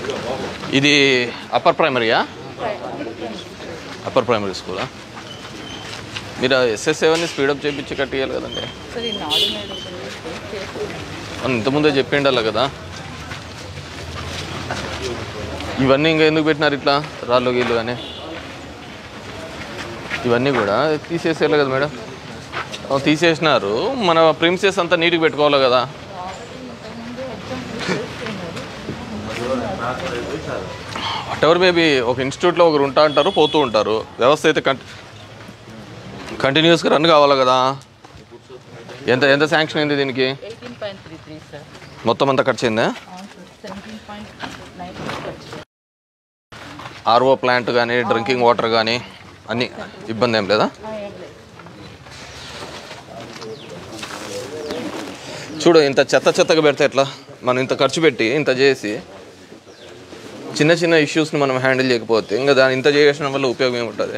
ఇది upper ప్రైమరీయా upper primary స్కూలా మీరు ఎస్ఎస్ సెవెన్ని స్పీడప్ చేయించి కట్టియాలి కదండి సరే నాడు మేడం చేస్తున్నాను మనం ఇంతకుముందే చెప్పిండాలి కదా ఇవన్నీ ఇంకా ఎందుకు పెట్టినారు ఇట్లా రాళ్ళు గీళ్ళు అని ఇవన్నీ కూడా తీసేసేయాలి కదా మేడం ఆ, తీసేసినారు మన ప్రిన్సెస్ అంతా నీట్గా పెట్టుకోవాలి కదా వాట్ ఎవర్ మేబీ ఒక ఇన్స్టిట్యూట్లో ఒకరు ఉంటా అంటారు పోతూ ఉంటారు వ్యవస్థ అయితే కంటి కంటిన్యూస్గా రన్ కావాలి కదా ఎంత ఎంత శాంక్షన్ అయింది దీనికి eighteen point three three sir మొత్తం అంతా ఖర్చు అయిందా అవును సార్ సెవెంటీన్ పాయింట్ నైన్ ఖర్చు ఆర్ఓ ప్లాంట్ కానీ డ్రింకింగ్ వాటర్ కానీ అన్నీ ఇబ్బంది ఏం లేదా ఆ, ఏం లేదు చూడు ఇంత చెత్త చెత్తగా పెడితే ఎట్లా మనం ఇంత ఖర్చు పెట్టి ఇంత చేసి చిన్న చిన్న ఇష్యూస్ని మనం హ్యాండిల్ చేయకపోతే ఇంకా దాని ఇంత చేయడం వల్ల ఉపయోగం ఏముంటుంది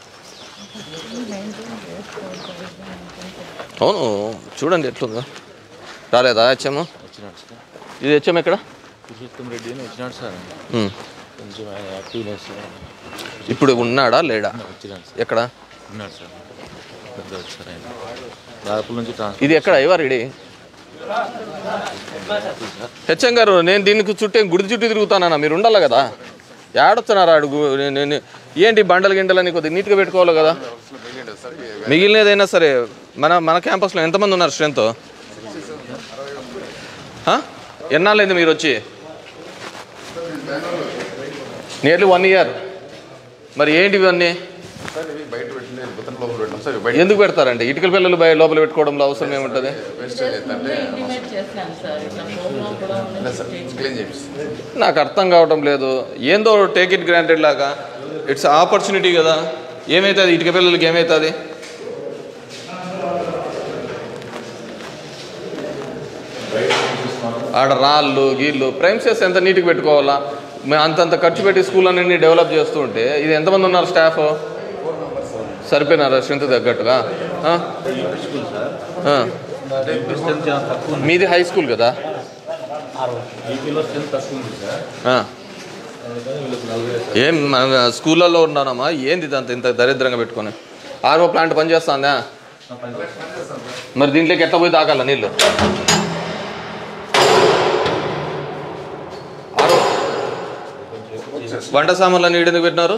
అవును చూడండి ఎట్లుందో రాలేదా హెచ్ఎం వచ్చినాడు సార్ ఇది హెచ్ఎం ఎక్కడ పురుషోత్తం రెడ్డి అని వచ్చినాడు సార్ ఉమ్. కొంచెం ఆయన యాక్టివ్నెస్ ఇప్పుడు ఉన్నాడా లేడా వచ్చినాడు సార్ ఎక్కడ ఉన్నాడు సార్ పెద్ద వచ్చారు ఆయన దాదాపు నుంచి ట్రాన్స్ఫర్ ఇది ఎక్కడ ఎవరిడి హెచ్ఎం గారు నేను దీనికి చుట్టే గుడి చుట్టూ తిరుగుతానన్నా మీరు ఉండాలి కదా ఏడొస్తున్నారా అడుగు నేను- నేను ఏంటి బండలు గిండలని కొద్దిగా నీట్గా పెట్టుకోవాలి కదా మిగిలినదైనా సరే మన మన క్యాంపస్లో ఎంతమంది ఉన్నారు స్ట్రెంత్ ఎన్నాళ్ళైంది మీరు వచ్చి నియర్లీ వన్ ఇయర్ మరి ఏంటి ఇవన్నీ సార్ ఇవి బయట పెట్టింది గుత్తన లోపల పెట్టినాం సార్ ఇవి బయట ఎందుకు పెడతారండి ఇటుకల పిల్లలు బయ లోపల పెట్టుకోవడంలో అవసరం ఏముంటుంది వేస్టేజ్ అవుతుంటే ఇంటిమేట్ చేస్తాను సార్ ఇట్లా ప్రోగ్రామ్ కూడా లేదు సార్ క్లీన్ చేపిస్తాం నాకు అర్థం కావటం లేదు ఏందో టేక్ ఇట్ గ్రాంటెడ్ లాగా ఇట్స్ ఆపర్చునిటీ కదా ఏమవుతుంది ఇటుక పిల్లలకి ఏమవుతుంది ఆడ రాళ్ళు గీళ్ళు ప్రైమ్సెస్ ఎంత నీట్గా పెట్టుకోవాలా మేము అంతంత ఖర్చు పెట్టి స్కూల్ అన్ని డెవలప్ చేస్తూ ఉంటే ఇది ఎంతమంది ఉన్నారు స్టాఫ్ సరిపోయినారా స్ట్రెంత్ తగ్గట్టుగా ఆ? ఆ. స్ట్రెంత్ చాలా తక్కువ ఉంది మీది హై స్కూల్ కదా ఈపీలో స్ట్రెంత్ తక్కువ ఉంది సార్ ఆ. అందుకని వీళ్ళకి నలభై ఏం మన స్కూళ్ళల్లో ఉన్నానమ్మా ఏంది ఇదంత ఇంత దరిద్రంగా పెట్టుకొని ఆర్ఓ ప్లాంట్ పనిచేస్తుందా మరి దీంట్లోకి ఎట్లా పోయి తాగాల నీళ్ళు ఆర్ఓ వంట సామాన్లు అన్ని ఎందుకు పెట్టినారు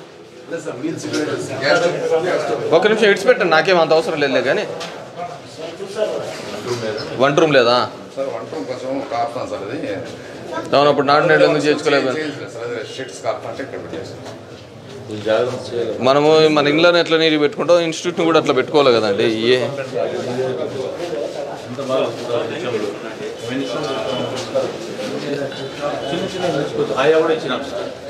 ఒక నిమిషం ఇడిచి పెట్టండి నాకేం అంత అవసరం లేదులే కానీ వంట రూమ్ లేదా సార్ వంట రూమ్ కొంచెం కార్ఫాన్ సార్ అది అవును అప్పుడు నాటు నీళ్ళు ఎందుకు చేసుకోలేదు చేయించలేదు సార్ అదే షీట్స్ కార్ఫాన్ అంటే ఇక్కడ పెట్టేసాం కొంచెం జాగ్రత్త చేయాలి మనము మన ఇంట్లోనే ఎట్లా నీరు పెట్టుకుంటాం ఇన్స్టిట్యూట్ని కూడా అట్లా పెట్టుకోవాలి కదండి ఏ ఎంత బాగా వస్తుందో హెచ్ఎంలు. చిన్న చిన్న ఇంగ్లీష్ కొంచెం ఆయా కూడా ఇచ్చినాం సార్